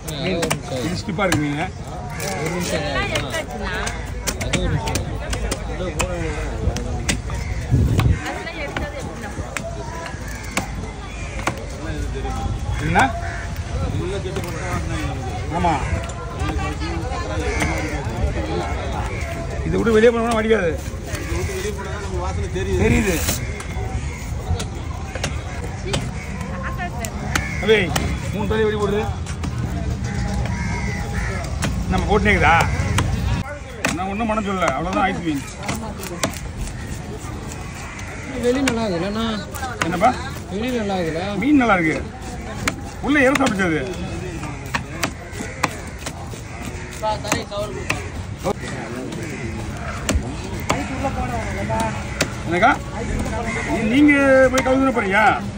மீன் இது ஸ்டிப்பாக இருக்கு மீன் ஒரு நிமிஷம் எல்லாம் எடுத்தாச்சுண்ணா அது ஒரு நிமிஷம் அதெல்லாம் எடுத்தது எப்படிண்ணா என்ன ஆமாம் இதை விட்டு வெளியே போனோம்னா வடிக்காது தெரியுது அவே மூணு தலை வெடி போடுது நம்ம போட்டுனேக்குதா நான் ஒன்றும் பண்ண சொல்லல அவ்வளோதான் ஐஸ் மீன் வெளி நல்லா இருக்குல்லண்ணா என்னப்பா வெளி நல்லா இருக்குல்ல மீன் நல்லா இருக்கு உள்ள இற சாப்பிடுச்சது என்னக்கா நீ- நீங்க போய் கவுந்து போறீங்க